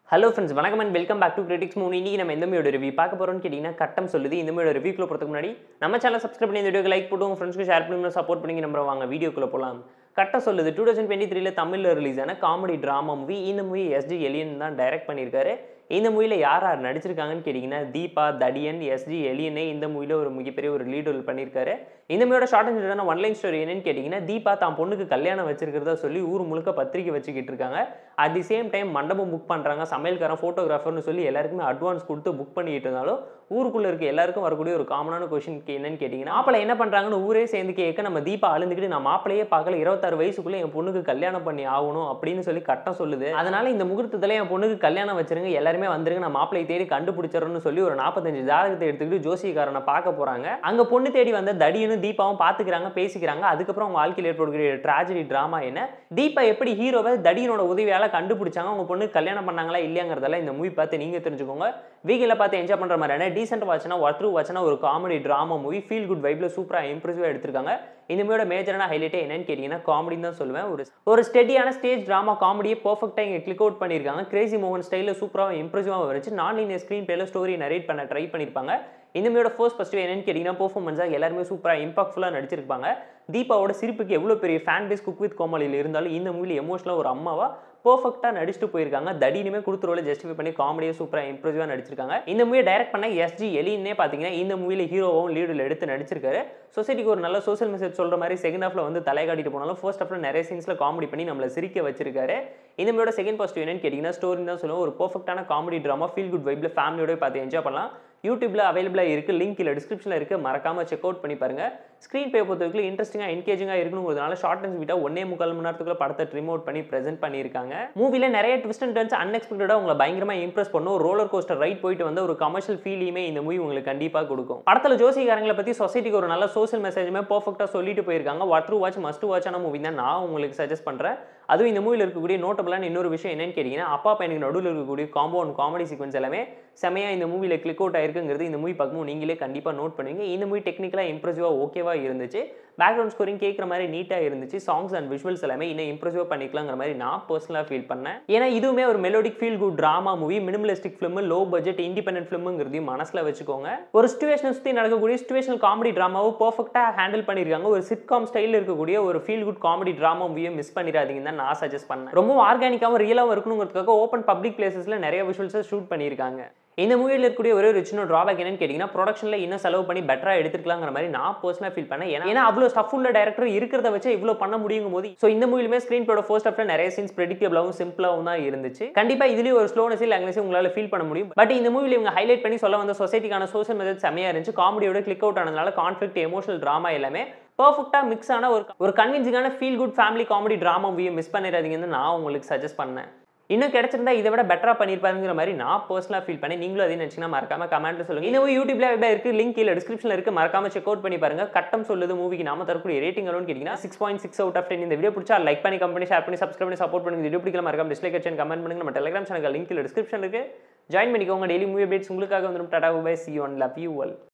hello friends வணக்கம் and welcome back to critics மூணு இன்னைக்கு நம்ம எந்த மூவியோட ரிவ்யூ பார்க்க போறோம்னு கேட்டிங்கன்னா கட்டம் சொல்லுது இந்த மூவியோட ரிவ்யூக்குள்ள போகிறதுக்கு முன்னாடி நம்ம சேனல் சப்ஸ்கிரைப் பண்ணி இந்த வீடியோக்கு லைக் போட்டு உங்கள் ஃப்ரெண்ட்ஸ்க்கு ஷேர் பண்ணி சப்போர்ட் பண்ணி நம்புற வாங்க வீடியோக்குள்ள போகலாம் கட்டம் சொல்லுது டூ தௌசண்ட் டுவெண்ட்டி த்ரீல தமிழில் ரிலீஸ் ஆன காமெடி ட்ராமா மூவி இந்த மூவி எஸ்ஜி எலியன் தான் டைரக்ட் பண்ணியிருக்காரு இந்த மூவியில் யார் யார் நடிச்சிருக்காங்கன்னு கேட்டிங்கன்னா தீபா தடியன் எஸ்ஜி எலியனே இந்த மூவியில் ஒரு மிகப்பெரிய ஒரு லீட் ரோல் பண்ணியிருக்காரு இந்த மூவியோட ஷார்ட் அண்ட் ஸ்வீட்டான ஒன் லைன் ஸ்டோரி என்னன்னு கேட்டிங்கன்னா தீபா தான் பொண்ணுக்கு கல்யாணம் வச்சிருக்கிறதா சொல்லி ஊர் முழுக்க பத்திரிக்கை வச்சுக்கிட்டு இருக்காங்க அட் தி சேம் டைம் மண்டபம் புக் பண்ணுறாங்க சமையல்காரன் ஃபோட்டோகிராஃபர்னு சொல்லி எல்லாருக்குமே அட்வான்ஸ் கொடுத்து புக் பண்ணிட்டு இருந்தாலும் ஊருக்குள்ளே இருக்க எல்லாருக்கும் வரக்கூடிய ஒரு காமனான கொஷின் என்னன்னு கேட்டிங்கன்னா மாப்பிள்ளை என்ன பண்ணுறாங்கன்னு ஊரே சேர்ந்து கேட்க நம்ம தீபா அழுந்துக்கிட்டு நான் மாப்பிளையே பார்க்கல இருபத்தாறு வயசுக்குள்ளே என் பொண்ணுக்கு கல்யாணம் பண்ணி ஆகணும் அப்படின்னு சொல்லி கட்டம் சொல்லுது அதனால இந்த முகூர்த்தத்தில் என் பொண்ணுக்கு கல்யாணம் வச்சிருங்க எல்லாருமே வந்துருங்க நான் மாப்பிளையை தேடி கண்டுபிடிச்சிடறேன்னு சொல்லி ஒரு நாற்பத்தஞ்சு ஜாதகத்தை எடுத்துக்கிட்டு ஜோசியக்காரனை பார்க்க போகிறாங்க அங்கே பொண்ணு தேடி வந்த தடியனும் தீபாவும் பார்த்துக்கிறாங்க பேசிக்கிறாங்க அதுக்கப்புறம் அவங்க வாழ்க்கையில் ஏற்படக்கூடிய ட்ராஜடி ட்ராமா என்ன தீபா எப்படி ஹீரோவை தடியனோட உதவியால் கண்டுபிடிச்சாங்க அவங்க பொண்ணு கல்யாணம் பண்ணாங்களா இல்லையாங்கிறதெல்லாம் இந்த மூவி பார்த்து நீங்கள் தெரிஞ்சுக்கோங்க வீக்கில் பார்த்து என்ஜாய் பண்ணுற மாதிரியான டீசென்ட் வாட்ச்னா ஒர்த்ரூ வாட்ச்னா ஒரு comedy drama movie feel good வைப்பில் சூப்பராக இம்ப்ரெசிவாக எடுத்திருக்காங்க இந்த மூவியோட மேஜரான ஹைலைட்டே என்னன்னு கேட்டிங்கன்னா காமெடின்னு தான் சொல்லுவேன் ஒரு ஒரு ஸ்டெடியான ஸ்டேஜ் ட்ராமா காமெடியை பர்ஃபெக்டாக இங்கே கிளிக் அவுட் பண்ணியிருக்காங்க கிரேசி மோகன் ஸ்டைலில் சூப்பராக இம்ப்ரெசிவாக இருந்துச்சு நான் லீனியர் ஸ்க்ரீன் பிளேல ஸ்டோரி நரேட் பண்ண ட்ரை பண்ணியிருப்பாங்க இந்த மூவியோட ஃபர்ஸ்ட் ஃபஸ்ட்டு என்னன்னு கேட்டிங்கன்னா பர்ஃபார்மன்ஸாக எல்லாருமே சூப்பராக இம்பாக்ட்ஃபுல்லாக நடிச்சிருப்பாங்க தீபாவோட சிரிப்புக்கு எவ்வளோ பெரிய ஃபேன் பேஸ் குக் வித் கோமாளியில் இருந்தாலும் இந்த மூவியில் எமோஷனலாக ஒரு அம்மாவா பர்ஃபெக்டாக நடிச்சுட்டு போயிருக்காங்க தடினுமே கொடுத்த ரோலை ஜஸ்டிஃபை பண்ணி காமெடியாக சூப்பராக இம்ப்ரெசிவாக நடிச்சிருக்காங்க இந்த மூவியை டைரக்ட் பண்ண எஸ்ஜி எலின்னே பார்த்தீங்கன்னா இந்த மூவியில் ஹீரோவும் லீடில் எடுத்து நடிச்சிருக்காரு சொசைட்டிக்கு ஒரு நல்ல சோஷியல் மெசேஜ் சொல்கிற மாதிரி செகண்ட் ஹாஃபில் வந்து தலை காட்டிட்டு போனாலும் ஃபர்ஸ்ட் ஹாஃபில் நிறைய சீன்ஸில் காமெடி பண்ணி நம்மளை சிரிக்க வச்சிருக்காரு இந்த மூவியோட செகண்ட் பாசிட்டிவ் என்னன்னு கேட்டிங்கன்னா ஸ்டோரி தான் சொல்லுவோம் ஒரு பர்ஃபெக்டான காமெடி ட்ராமா ஃபீல் குட் வைப்பில் ஃபேமிலியோட பார்த்து என்ஜாய் பண்ணலாம் யூடியூப்ல அவைலபிளாக இருக்குது லிங்க் இல்லை டிஸ்கிரிப்ஷனில் இருக்குது மறக்காமல் செக் அவுட் பண்ணி பாருங்க ஸ்க்ரீன் பே பொறுத்தவரைக்கும் இன்ட்ரெஸ்டிங்காக என்கேஜிங்காக இருக்கணுங்கிறதுனால ஷார்ட் அண்ட் ஸ்வீட்டாக ஒன்னே முக்கால் மணி நேரத்துக்குள்ள படத்தை ட்ரிம் அவுட் பண்ணி ப்ரெசென்ட் பண்ணியிருக்காங்க மூவியில் நிறைய ட்விஸ்ட் அண்ட் டர்ன்ஸ் அன்எக்ஸ்பெக்டடாக உங்களை பயங்கரமாக இம்ப்ரெஸ் பண்ணும் ஒரு ரோலர் கோஸ்டர் ரைட் போயிட்டு வந்து ஒரு கமர்ஷியல் ஃபீலையுமே இந்த மூவி உங்களுக்கு கண்டிப்பாக கொடுக்கும் படத்தில் ஜோசிகாரங்களை பற்றி சொசைட்டிக்கு ஒரு நல்ல சோஷியல் மெசேஜுமே பர்ஃபெக்டாக சொல்லிட்டு போயிருக்காங்க வாட் ட்ரூ வாட்ச் மஸ்ட் வாட்சான மூவி தான் நான் உங்களுக்கு சஜஸ்ட் பண்ணுறேன் அதுவும் இந்த மூவியில் இருக்கக்கூடிய நோட்டபிளான இன்னொரு விஷயம் என்னன்னு கேட்டிங்கன்னா அப்பா பையனுக்கு நடுவில் இருக்கக்கூடிய காம்பவுண்ட் காமெடி சீக்வன்ஸ் எல்லாமே செமையாக இந்த மூவியில் கிளிக் அவுட் ஆயிருக்குங்கிறது இந்த மூவி பார்க்கும்போது நீங்களே கண்டிப்பாக நோட் பண்ணுவீங்க இந்த மூவி டெக்னிக்கலாக இம்ப்ரெசிவாக ஓகேவாக இருந்துச்சு பேக்ரவுண்ட் ஸ்கோரிங் கேட்குற மாதிரி நீட்டாக இருந்துச்சு சாங்ஸ் அண்ட் விஷுவல்ஸ் எல்லாமே இன்னும் இம்ப்ரெசிவாக பண்ணிக்கலாங்கிற மாதிரி நான் பர்சனலாக ஃபீல் பண்ணேன் ஏன்னா இதுவுமே ஒரு melodic feel good drama movie minimalistic film low budget independent ஃபிலிம்ங்கிறதையும் மனசில் வச்சுக்கோங்க ஒரு சுச்சுவேஷனை சுற்றி நடக்கக்கூடிய சுச்சுவேஷனல் காமெடி ட்ராமாவை பர்ஃபெக்டாக ஹேண்டில் பண்ணியிருக்காங்க ஒரு சிட்காம் ஸ்டைலில் இருக்கக்கூடிய ஒரு ஃபீல் குட் காமெடி ட்ராமா மூவியை மிஸ் பண்ணிடாதீங்கன்னு தான் நான் சஜஸ்ட் பண்ணேன் ரொம்ப ஆர்கானிக்காகவும் ரியலாகவும் இருக்கணுங்கிறதுக்காக ஓப்பன் பப்ளிக் பிளேசஸில் நிறைய விஷுவல்ஸை ஷூட் பண்ணியிருக்காங்க இந்த மூவியில் இருக்கக்கூடிய ஒரே ஒரு சின்ன ட்ராபேக் என்னன்னு கேட்டிங்கன்னா ப்ரொடக்ஷனில் இன்னும் செலவு பண்ணி பெட்டராக எடுத்துக்கலாங்கிற மாதிரி நான் பர்சனலாக ஃபீல் பண்ணேன் ஏன்னா ஏன்னா அவ்வளோ ஸ்டஃப் உள்ள டேரக்டர் இருக்கிறத வச்சு இவ்வளோ பண்ண முடியும் போது ஸோ இந்த மூவிலுமே ஸ்க்ரீன் பிளோட ஃபர்ஸ்ட் ஹாஃப்ல நிறைய சீன்ஸ் ப்ரெடிக்டபிளாகவும் சிம்பிளாகவும் தான் இருந்துச்சு கண்டிப்பாக இதுலேயும் ஒரு ஸ்லோனஸ் இல்லை அங்கே உங்களால் ஃபீல் பண்ண முடியும் பட் இந்த மூவியில் இவங்க ஹைலைட் பண்ணி சொல்ல வந்த சொசைட்டிக்கான சோஷியல் மெசேஜ் செமையாக இருந்துச்சு காமெடியோட கிளிக் அவுட் ஆனதுனால கான்ஃப்ளிக்ட் எமோஷனல் ட்ராமா எல்லாமே பர்ஃபெக்டாக மிக்ஸ் ஆன ஒரு ஒரு கன்வின்சிங்கான feel good family comedy drama மூவியை மிஸ் பண்ணிடாதீங்கன்னு நான் உங்களுக்கு சஜஸ்ட் பண்ணேன் இன்னும் கிடைச்சிருந்தா இதை விட பெட்டரா பண்ணிருப்பாருங்கிற மாதிரி நான் பர்சனலாக ஃபீல் பண்ணி நீங்களும் அதே நினச்சிங்கன்னா மறக்காம கமெண்ட்ல சொல்லுங்க இந்த மூவி யூடியூப்ல எப்படி இருக்கு லிங்க் கீழே டிஸ்கிரிப்ஷனில் இருக்கு மறக்காம செக் அவுட் பண்ணி பாருங்க கட்டம் சொல்லுது மூவிக்கு நாம தரக்கூடிய ரேட்டிங் எவ்வளோன்னு கேட்டிங்கன்னா six point six out of ten இந்த வீடியோ பிடிச்சா லைக் பண்ணி கம்பெனி ஷேர் பண்ணி சப்ஸ்கிரைப் பண்ணி சப்போர்ட் பண்ணுங்க வீடியோ பிடிக்கல மறக்காம டிஸ்லைக் அடிச்சு கமெண்ட் பண்ணுங்க நம்ம டெலிகிராம் சேனல் லிங்க் கீழே டிஸ்கிரிப்ஷன் இருக்கு ஜாயின் பண்ணிக்கோங்க டெய்லி மூவி அப்டேட்ஸ் உங்களுக்காக வந்துடும் tata bye see one love you ஒல்